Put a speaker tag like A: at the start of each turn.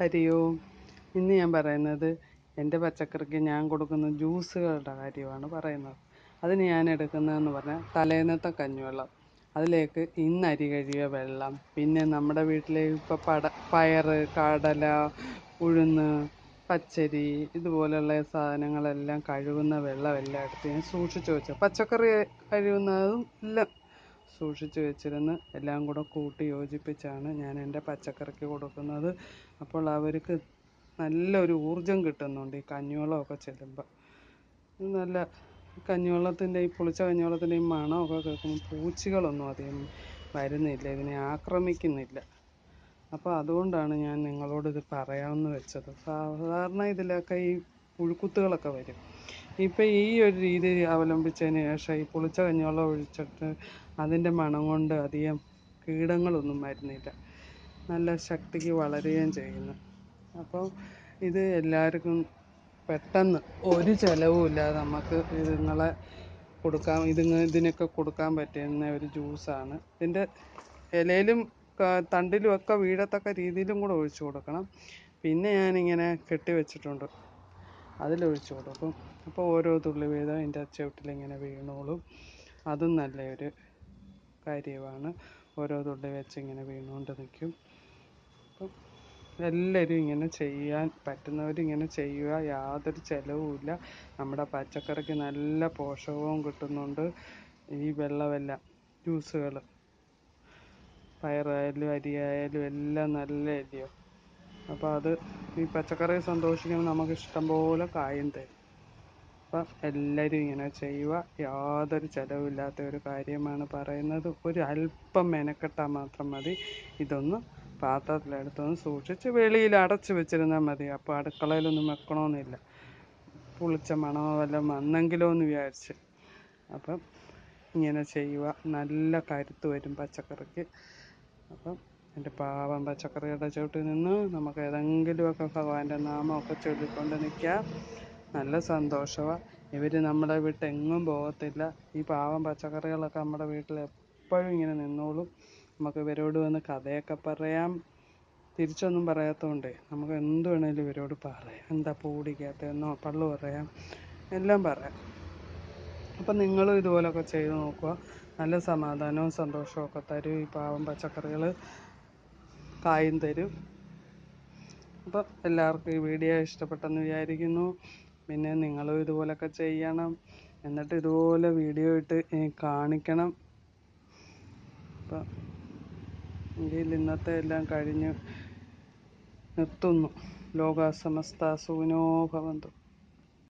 A: ഹരി ഓം ഇന്ന് ഞാൻ പറയുന്നത് എൻ്റെ പച്ചക്കറിക്ക് ഞാൻ കൊടുക്കുന്ന ജ്യൂസുകളുടെ കാര്യമാണ് പറയുന്നത് അതിന് ഞാൻ എടുക്കുന്നതെന്ന് പറഞ്ഞാൽ തലേന്നത്തെ കഞ്ഞിവെള്ളം അതിലേക്ക് ഇന്ന് അരി കഴുകിയ വെള്ളം പിന്നെ നമ്മുടെ വീട്ടിലെ ഇപ്പോൾ പട പയറ് കടല ഉഴുന്ന് പച്ചരി ഇതുപോലെയുള്ള സാധനങ്ങളെല്ലാം കഴുകുന്ന വെള്ളമെല്ലാം എടുത്ത് ഞാൻ സൂക്ഷിച്ച് വെച്ചു പച്ചക്കറി കഴുകുന്നതും എല്ലാം സൂക്ഷിച്ച് വെച്ചിരുന്ന് എല്ലാം കൂടെ കൂട്ടി യോജിപ്പിച്ചാണ് ഞാൻ എൻ്റെ പച്ചക്കറിക്ക് കൊടുക്കുന്നത് അപ്പോൾ അവർക്ക് നല്ലൊരു ഊർജം കിട്ടുന്നുണ്ട് ഈ കഞ്ഞിവെള്ളമൊക്കെ ചെല്ലുമ്പോൾ നല്ല കഞ്ഞിവെള്ളത്തിൻ്റെ ഈ പുളിച്ച കഞ്ഞിവെള്ളത്തിൻ്റെ ഈ മണമൊക്കെ കേൾക്കുമ്പോൾ പൂച്ചികളൊന്നും അധികം വരുന്നില്ല ഇതിനെ ആക്രമിക്കുന്നില്ല അപ്പോൾ അതുകൊണ്ടാണ് ഞാൻ നിങ്ങളോട് ഇത് പറയാമെന്ന് വെച്ചത് സാധാരണ ഇതിലൊക്കെ ഈ പുഴുക്കുത്തുകളൊക്കെ വരും ഇപ്പം ഈ ഒരു രീതി അവലംബിച്ചതിന് ശേഷം ഈ പുളിച്ച കഞ്ഞിവെള്ളം ഒഴിച്ചിട്ട് അതിൻ്റെ മണം കൊണ്ട് അധികം കീടങ്ങളൊന്നും വരുന്നില്ല നല്ല ശക്തിക്ക് വളരുകയും ചെയ്യുന്നു അപ്പോൾ ഇത് എല്ലാവർക്കും പെട്ടെന്ന് ഒരു ചിലവുമില്ലാതെ നമുക്ക് ഇതുങ്ങളെ കൊടുക്കാൻ ഇതിന് ഇതിനൊക്കെ കൊടുക്കാൻ പറ്റുന്ന ഒരു ജ്യൂസാണ് ഇതിൻ്റെ ഇലയിലും ക- തണ്ടിലും ഒക്കെ വീഴത്തക്ക രീതിയിലും കൂടെ ഒഴിച്ചു കൊടുക്കണം പിന്നെ ഞാനിങ്ങനെ കെട്ടി വെച്ചിട്ടുണ്ട് അതിലൊഴിച്ചു കൊടുക്കും അപ്പോൾ ഓരോ തുള്ളി വീതം അതിൻ്റെ ചുവട്ടിലിങ്ങനെ വീണോളും അതും നല്ലൊരു കാര്യമാണ് ഓരോ തുള്ളി വെച്ച് ഇങ്ങനെ വീണുകൊണ്ട് നിൽക്കും അപ്പം എല്ലാവരും ഇങ്ങനെ ചെയ്യാൻ പറ്റുന്നവരിങ്ങനെ ചെയ്യുക യാതൊരു ചിലവുമില്ല നമ്മുടെ പച്ചക്കറിക്ക് നല്ല പോഷകവും കിട്ടുന്നുണ്ട് ഈ വെള്ളമെല്ലാം ജ്യൂസുകൾ പയറായാലും അരിയായാലും എല്ലാം നല്ല അല്ലയോ അപ്പോൾ അത് ഈ പച്ചക്കറി സന്തോഷിക്കുമ്പോൾ നമുക്ക് ഇഷ്ടം പോലെ കായും തരും അപ്പം എല്ലാവരും ഇങ്ങനെ ചെയ്യുക യാതൊരു ചിലവില്ലാത്ത ഒരു കാര്യമാണ് പറയുന്നത് ഒരു അല്പം മെനക്കെട്ടാൽ മാത്രം മതി ഇതൊന്ന് പാത്രത്തിലെടുത്തൊന്ന് സൂക്ഷിച്ച് വെളിയിൽ അടച്ചു വെച്ചിരുന്നാൽ മതി അപ്പോൾ അടുക്കളയിലൊന്നും വെക്കണമെന്നില്ല പുളിച്ച മണമോ വല്ലതും വന്നെങ്കിലോ എന്ന് വിചാരിച്ച് അപ്പം ഇങ്ങനെ ചെയ്യുക നല്ല കരുത്ത് വരും പച്ചക്കറിക്ക് അപ്പം എൻ്റെ പാവം പച്ചക്കറിയുടെ ചുവട്ടിൽ നിന്ന് നമുക്ക് ഏതെങ്കിലുമൊക്കെ ഭഗവാന്റെ നാമമൊക്കെ ചൊല്ലിക്കൊണ്ട് നിൽക്കാം നല്ല സന്തോഷമാണ് ഇവർ നമ്മളെ വിട്ട് എങ്ങും പോകത്തില്ല ഈ പാവം പച്ചക്കറികളൊക്കെ നമ്മുടെ വീട്ടിൽ എപ്പോഴും ഇങ്ങനെ നിന്നോളും നമുക്ക് ഇവരോട് വന്ന് കഥയൊക്കെ പറയാം തിരിച്ചൊന്നും പറയാത്തതുകൊണ്ടേ നമുക്ക് എന്ത് വേണേലും ഇവരോട് പറയാം എന്താ പൂടിക്കാത്തതെന്നോ പള്ളു പറയാം എല്ലാം പറയാം അപ്പം നിങ്ങളും ഇതുപോലൊക്കെ ചെയ്ത് നോക്കുക നല്ല സമാധാനവും സന്തോഷവും ഒക്കെ തരും ഈ പാവം പച്ചക്കറികൾ കായും തരും അപ്പം എല്ലാവർക്കും ഈ വീഡിയോ ഇഷ്ടപ്പെട്ടെന്ന് വിചാരിക്കുന്നു പിന്നെ നിങ്ങളും ഇതുപോലൊക്കെ ചെയ്യണം എന്നിട്ട് ഇതുപോലെ വീഡിയോ ഇട്ട് എനിക്ക് കാണിക്കണം അപ്പം എങ്കിൽ ഇന്നത്തെ എല്ലാം കഴിഞ്ഞ് നിർത്തുന്നു ലോക സമസ്ത സുഖിനോ ഭവന്തു